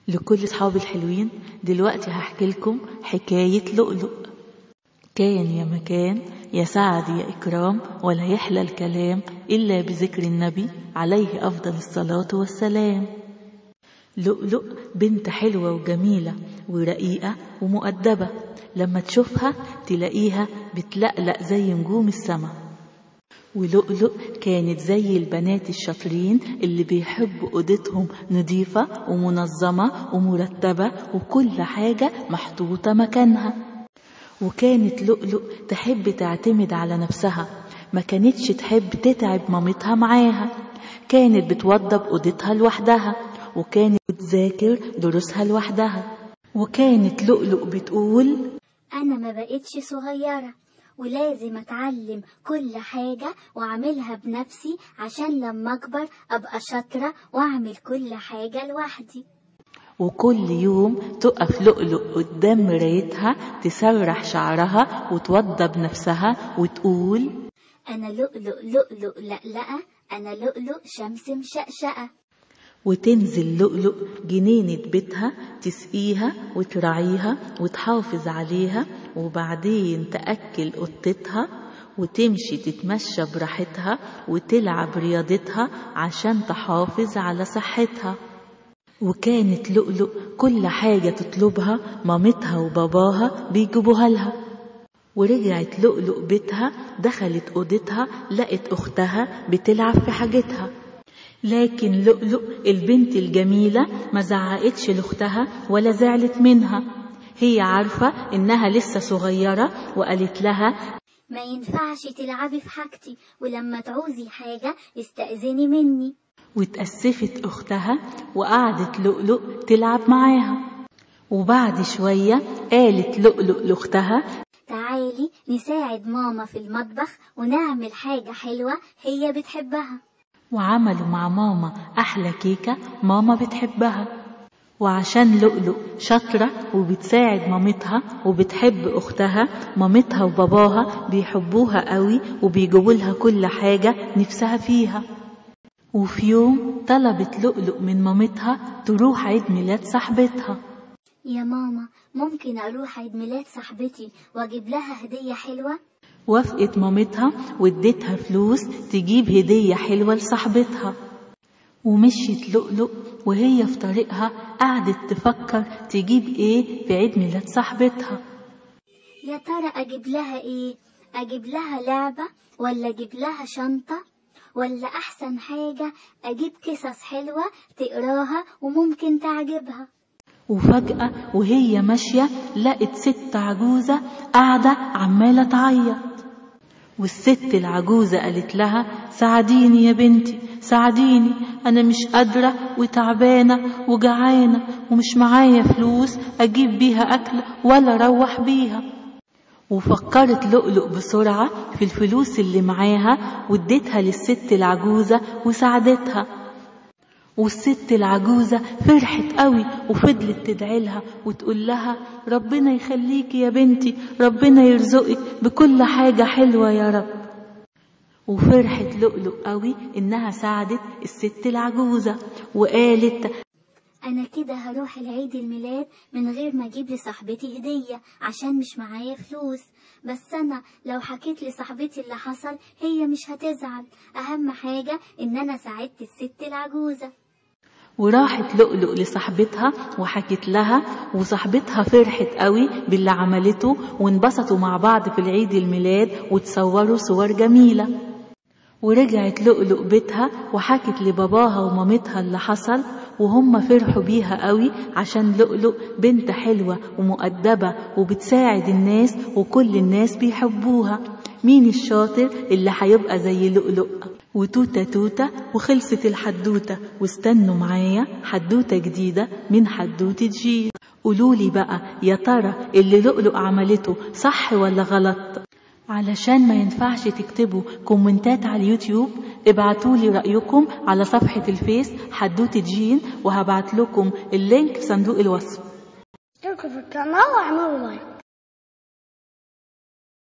لكل اصحابي الحلوين دلوقتي هحكي لكم حكاية لؤلؤ كان يا مكان يا سعد يا إكرام ولا يحلى الكلام إلا بذكر النبي عليه أفضل الصلاة والسلام لؤلؤ بنت حلوة وجميلة ورقيقة ومؤدبة لما تشوفها تلاقيها بتلقلق زي نجوم السما ولؤلؤ كانت زي البنات الشاطرين اللي بيحبوا أوضتهم نظيفة ومنظمة ومرتبة وكل حاجة محطوطة مكانها وكانت لؤلؤ تحب تعتمد على نفسها ما كانتش تحب تتعب مامتها معاها كانت بتوضب أوضتها لوحدها وكانت بتذاكر دروسها لوحدها وكانت لؤلؤ بتقول أنا ما بقتش صغيرة ولازم أتعلم كل حاجة وأعملها بنفسي عشان لما أكبر أبقى شاطرة وأعمل كل حاجة لوحدي وكل يوم تقف لؤلؤ قدام مرايتها تسرح شعرها وتوضب نفسها وتقول أنا لؤلؤ لؤلؤ لألأة أنا لؤلؤ شمس مشقشقة وتنزل لؤلؤ جنينة بيتها تسقيها وتراعيها وتحافظ عليها وبعدين تأكل قطتها وتمشي تتمشى براحتها وتلعب رياضتها عشان تحافظ على صحتها وكانت لؤلؤ كل حاجة تطلبها مامتها وباباها بيجيبوها لها ورجعت لؤلؤ بيتها دخلت أوضتها لقت أختها بتلعب في حاجتها لكن لؤلؤ البنت الجميلة ما زعقتش لأختها ولا زعلت منها هي عارفة إنها لسه صغيرة وقالت لها ما ينفعش تلعبي في حاجتي ولما تعوزي حاجة استأذني مني واتأسفت أختها وقعدت لؤلؤ تلعب معاها وبعد شوية قالت لؤلؤ لأختها تعالي نساعد ماما في المطبخ ونعمل حاجة حلوة هي بتحبها وعملوا مع ماما أحلى كيكة ماما بتحبها وعشان لؤلؤ شاطرة وبتساعد مامتها وبتحب أختها مامتها وباباها بيحبوها قوي وبيجيبوا لها كل حاجة نفسها فيها وفي يوم طلبت لؤلؤ من مامتها تروح عيد ميلاد صاحبتها يا ماما ممكن أروح عيد ميلاد صاحبتي وأجيب لها هدية حلوة وافقت مامتها واديتها فلوس تجيب هدية حلوة لصاحبتها ومشيت لؤلؤ وهي في طريقها قعدت تفكر تجيب ايه في عيد ميلاد صاحبتها يا ترى أجيب لها إيه أجيب لها لعبة ولا أجيب لها شنطة ولا أحسن حاجة أجيب قصص حلوة تقراها وممكن تعجبها وفجأة وهي ماشية لقت ست عجوزة قاعدة عمالة تعيط والست العجوزة قالت لها ساعديني يا بنتي ساعديني أنا مش قادرة وتعبانة وجعانة ومش معايا فلوس أجيب بيها أكل ولا أروح بيها وفكرت لؤلؤ بسرعة في الفلوس اللي معاها واديتها للست العجوزة وساعدتها والست العجوزة فرحت قوي وفضلت تدعي لها وتقول لها ربنا يخليكي يا بنتي ربنا يرزقك بكل حاجة حلوة يا رب وفرحت لؤلؤ قوي إنها ساعدت الست العجوزة وقالت أنا كده هروح العيد الميلاد من غير ما أجيب لصاحبتي هدية عشان مش معايا فلوس بس أنا لو حكيت لصاحبتي اللي حصل هي مش هتزعل أهم حاجة إن أنا ساعدت الست العجوزة وراحت لؤلؤ لصاحبتها وحكت لها وصاحبتها فرحت قوي باللي عملته وانبسطوا مع بعض في العيد الميلاد وتصوروا صور جميلة ورجعت لؤلؤ بيتها وحكت لباباها ومامتها اللي حصل وهم فرحوا بيها قوي عشان لؤلؤ بنت حلوة ومؤدبة وبتساعد الناس وكل الناس بيحبوها مين الشاطر اللي هيبقى زي لؤلؤ وتوتة توتة وخلصت الحدوتة واستنوا معايا حدوتة جديدة من حدوتة جيل قولولي بقى يا ترى اللي لؤلؤ عملته صح ولا غلط علشان ما ينفعش تكتبوا كومنتات على اليوتيوب ابعتولي رأيكم على صفحة الفيس حدوتة جين وهبعت لكم اللينك في صندوق الوصف اشتركوا في القناة واعملوا لايك